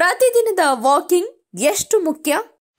ಪ್ರತಿದಿನದ ವಾಕಿಂಗ್ ಎಷ್ಟು ಮುಖ್ಯ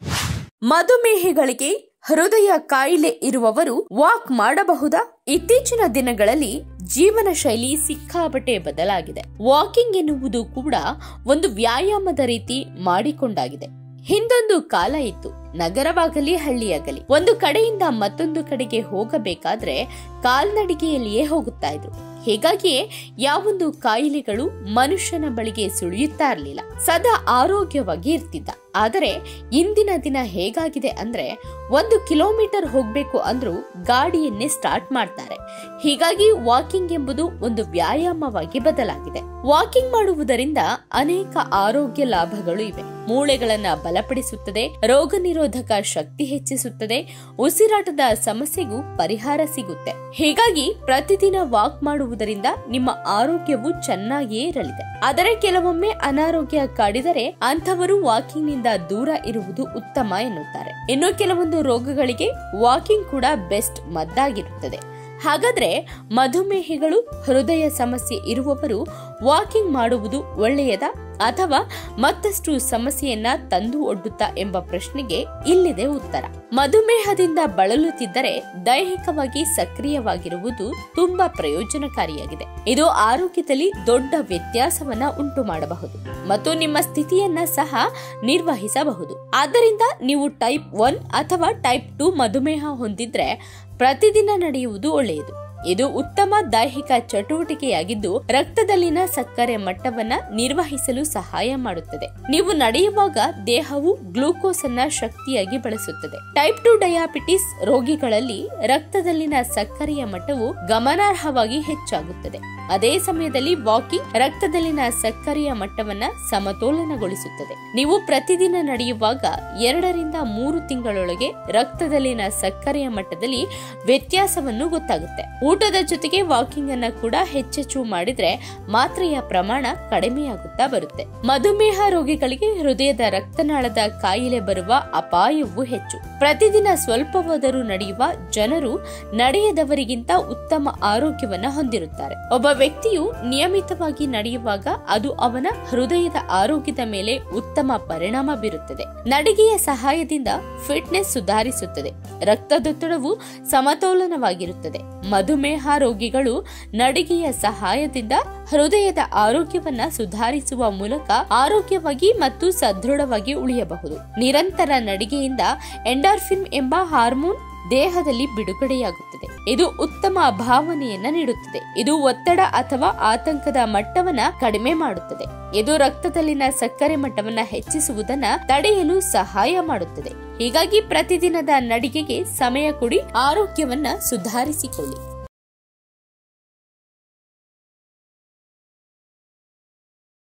ಮಧುಮೇಹಿಗಳಿಗೆ ಹೃದಯ ಕಾಯಿಲೆ ಇರುವವರು ವಾಕ್ ಮಾಡಬಹುದಾ ಇತ್ತೀಚಿನ ದಿನಗಳಲ್ಲಿ ಜೀವನ ಶೈಲಿ ಸಿಕ್ಕಾಪಟ್ಟೆ ಬದಲಾಗಿದೆ ವಾಕಿಂಗ್ ಎನ್ನುವುದು ಕೂಡ ಒಂದು ವ್ಯಾಯಾಮದ ರೀತಿ ಮಾಡಿಕೊಂಡಾಗಿದೆ ಹಿಂದೊಂದು ಕಾಲ ಇತ್ತು ನಗರವಾಗಲಿ ಹಳ್ಳಿಯಾಗಲಿ ಒಂದು ಕಡೆಯಿಂದ ಮತ್ತೊಂದು ಕಡೆಗೆ ಹೋಗಬೇಕಾದ್ರೆ ಕಾಲ್ನಡಿಗೆಯಲ್ಲಿಯೇ ಹೋಗುತ್ತಾ ಇದ್ರು ಹೀಗಾಗಿಯೇ ಯಾವೊಂದು ಕಾಯಿಲೆಗಳು ಮನುಷ್ಯನ ಬಳಿಗೆ ಸುಳಿಯುತ್ತಾ ಇರಲಿಲ್ಲ ಸದಾ ಆರೋಗ್ಯವಾಗಿ ಇರ್ತಿದ್ದ ಆದರೆ ಇಂದಿನ ದಿನ ಹೇಗಾಗಿದೆ ಅಂದ್ರೆ ಒಂದು ಕಿಲೋಮೀಟರ್ ಹೋಗ್ಬೇಕು ಅಂದ್ರೂ ಗಾಡಿಯನ್ನೇ ಸ್ಟಾರ್ಟ್ ಮಾಡ್ತಾರೆ ಹೀಗಾಗಿ ವಾಕಿಂಗ್ ಎಂಬುದು ಒಂದು ವ್ಯಾಯಾಮವಾಗಿ ಬದಲಾಗಿದೆ ವಾಕಿಂಗ್ ಮಾಡುವುದರಿಂದ ಅನೇಕ ಆರೋಗ್ಯ ಲಾಭಗಳು ಇವೆ ಮೂಳೆಗಳನ್ನ ಬಲಪಡಿಸುತ್ತದೆ ರೋಗ ನಿರೋಧಕ ಶಕ್ತಿ ಹೆಚ್ಚಿಸುತ್ತದೆ ಉಸಿರಾಟದ ಸಮಸ್ಯೆಗೂ ಪರಿಹಾರ ಸಿಗುತ್ತೆ ಹೀಗಾಗಿ ಪ್ರತಿದಿನ ವಾಕ್ ಮಾಡುವುದರಿಂದ ನಿಮ್ಮ ಆರೋಗ್ಯವು ಚೆನ್ನಾಗಿಯೇ ಇರಲಿದೆ ಆದರೆ ಕೆಲವೊಮ್ಮೆ ಅನಾರೋಗ್ಯ ಕಾಡಿದರೆ ಅಂಥವರು ವಾಕಿಂಗ್ ನಿಂದ ದೂರ ಇರುವುದು ಉತ್ತಮ ಎನ್ನುತ್ತಾರೆ ಇನ್ನು ಕೆಲವೊಂದು ರೋಗಗಳಿಗೆ ವಾಕಿಂಗ್ ಕೂಡ ಬೆಸ್ಟ್ ಮದ್ದಾಗಿರುತ್ತದೆ ಹಾಗಾದ್ರೆ ಮಧುಮೇಹಿಗಳು ಹೃದಯ ಸಮಸ್ಯೆ ಇರುವವರು ವಾಕಿಂಗ್ ಮಾಡುವುದು ಒಳ್ಳೆಯದಾ ಅಥವಾ ಮತ್ತಷ್ಟು ಸಮಸ್ಯೆಯನ್ನ ತಂದು ಒಡ್ಡುತ್ತಾ ಎಂಬ ಪ್ರಶ್ನೆಗೆ ಇಲ್ಲಿದೆ ಉತ್ತರ ಮಧುಮೇಹದಿಂದ ಬಳಲುತ್ತಿದ್ದರೆ ದೈಹಿಕವಾಗಿ ಸಕ್ರಿಯವಾಗಿರುವುದು ತುಂಬಾ ಪ್ರಯೋಜನಕಾರಿಯಾಗಿದೆ ಇದು ಆರೋಗ್ಯದಲ್ಲಿ ದೊಡ್ಡ ವ್ಯತ್ಯಾಸವನ್ನ ಉಂಟು ಮಾಡಬಹುದು ಮತ್ತು ನಿಮ್ಮ ಸ್ಥಿತಿಯನ್ನ ಸಹ ನಿರ್ವಹಿಸಬಹುದು ಆದ್ದರಿಂದ ನೀವು ಟೈಪ್ ಒನ್ ಅಥವಾ ಟೈಪ್ ಟೂ ಮಧುಮೇಹ ಹೊಂದಿದ್ರೆ ಪ್ರತಿದಿನ ನಡೆಯುವುದು ಒಳ್ಳೆಯದು ಇದು ಉತ್ತಮ ದೈಹಿಕ ಚಟುವಟಿಕೆಯಾಗಿದ್ದು ರಕ್ತದಲ್ಲಿನ ಸಕ್ಕರೆ ಮಟ್ಟವನ್ನ ನಿರ್ವಹಿಸಲು ಸಹಾಯ ಮಾಡುತ್ತದೆ ನೀವು ನಡೆಯುವಾಗ ದೇಹವು ಗ್ಲೂಕೋಸ್ ಅನ್ನ ಶಕ್ತಿಯಾಗಿ ಬಳಸುತ್ತದೆ ಟೈಪ್ ಟು ಡಯಾಬಿಟಿಸ್ ರೋಗಿಗಳಲ್ಲಿ ರಕ್ತದಲ್ಲಿನ ಸಕ್ಕರೆಯ ಮಟ್ಟವು ಗಮನಾರ್ಹವಾಗಿ ಹೆಚ್ಚಾಗುತ್ತದೆ ಅದೇ ಸಮಯದಲ್ಲಿ ವಾಕಿಂಗ್ ರಕ್ತದಲ್ಲಿನ ಸಕ್ಕರೆಯ ಮಟ್ಟವನ್ನ ಸಮತೋಲನಗೊಳಿಸುತ್ತದೆ ನೀವು ಪ್ರತಿದಿನ ನಡೆಯುವಾಗ ಎರಡರಿಂದ ಮೂರು ತಿಂಗಳೊಳಗೆ ರಕ್ತದಲ್ಲಿನ ಸಕ್ಕರೆಯ ಮಟ್ಟದಲ್ಲಿ ವ್ಯತ್ಯಾಸವನ್ನು ಗೊತ್ತಾಗುತ್ತೆ ಊಟದ ಜೊತೆಗೆ ವಾಕಿಂಗ್ ಅನ್ನ ಕೂಡ ಹೆಚ್ಚೆಚ್ಚು ಮಾಡಿದ್ರೆ ಮಾತ್ರೆಯ ಪ್ರಮಾಣ ಕಡಿಮೆಯಾಗುತ್ತಾ ಬರುತ್ತೆ ಮಧುಮೇಹ ರೋಗಿಗಳಿಗೆ ಹೃದಯದ ರಕ್ತನಾಳದ ಕಾಯಿಲೆ ಬರುವ ಅಪಾಯವೂ ಹೆಚ್ಚು ಪ್ರತಿದಿನ ಸ್ವಲ್ಪವಾದರೂ ನಡೆಯುವ ಜನರು ನಡೆಯದವರಿಗಿಂತ ಉತ್ತಮ ಆರೋಗ್ಯವನ್ನ ಹೊಂದಿರುತ್ತಾರೆ ಒಬ್ಬ ವ್ಯಕ್ತಿಯು ನಿಯಮಿತವಾಗಿ ನಡೆಯುವಾಗ ಅದು ಅವನ ಹೃದಯದ ಆರೋಗ್ಯದ ಮೇಲೆ ಉತ್ತಮ ಪರಿಣಾಮ ಬೀರುತ್ತದೆ ನಡಿಗೆಯ ಸಹಾಯದಿಂದ ಫಿಟ್ನೆಸ್ ಸುಧಾರಿಸುತ್ತದೆ ರಕ್ತದೊತ್ತಡವು ಸಮತೋಲನವಾಗಿರುತ್ತದೆ ಮಧುಮೇಹ ರೋಗಿಗಳು ನಡಿಗೆಯ ಸಹಾಯದಿಂದ ಹೃದಯದ ಆರೋಗ್ಯವನ್ನ ಸುಧಾರಿಸುವ ಮೂಲಕ ಆರೋಗ್ಯವಾಗಿ ಮತ್ತು ಸದೃಢವಾಗಿ ಉಳಿಯಬಹುದು ನಿರಂತರ ನಡಿಗೆಯಿಂದ ಎಂಡಾರ್ಫಿನ್ ಎಂಬ ಹಾರ್ಮೋನ್ ದೇಹದಲ್ಲಿ ಬಿಡುಗಡೆಯಾಗುತ್ತದೆ ಇದು ಉತ್ತಮ ಭಾವನೆಯನ್ನ ನೀಡುತ್ತದೆ ಇದು ಒತ್ತಡ ಅಥವಾ ಆತಂಕದ ಮಟ್ಟವನ್ನ ಕಡಿಮೆ ಮಾಡುತ್ತದೆ ಇದು ರಕ್ತದಲ್ಲಿನ ಸಕ್ಕರೆ ಮಟ್ಟವನ್ನ ಹೆಚ್ಚಿಸುವುದನ್ನ ತಡೆಯಲು ಸಹಾಯ ಮಾಡುತ್ತದೆ ಹೀಗಾಗಿ ಪ್ರತಿದಿನದ ನಡಿಗೆಗೆ ಸಮಯ ಕೊಡಿ ಆರೋಗ್ಯವನ್ನ ಸುಧಾರಿಸಿಕೊಳ್ಳಿ